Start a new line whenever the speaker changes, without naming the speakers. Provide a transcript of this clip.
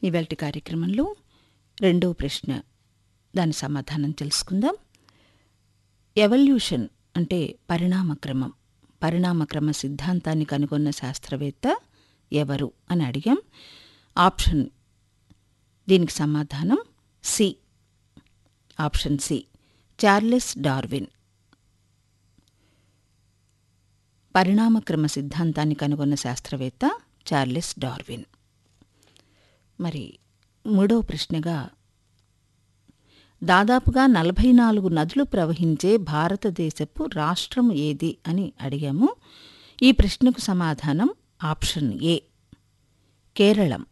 ఇవాల్టి కార్యక్రమంలో రెండో ప్రశ్న దాని సమాధానం తెలుసుకుందాం ఎవల్యూషన్ అంటే పరిణామక్రమం పరిణామక్రమ సిద్ధాంతాన్ని కనుగొన్న శాస్త్రవేత్త ఎవరు అని అడిగాం ఆప్షన్ దీనికి సమాధానం C option C Charles Darwin పరిణామక్రమ సిద్ధాంతాన్ని కనుగొన్న శాస్త్రవేత్త చార్లెస్ డార్విన్ మరి మూడో ప్రశ్నగా దాదాపుగా నలభై నాలుగు నదులు ప్రవహించే భారతదేశపు రాష్ట్రం ఏది అని అడిగాము ఈ ప్రశ్నకు సమాధానం ఆప్షన్ ఏ కేరళం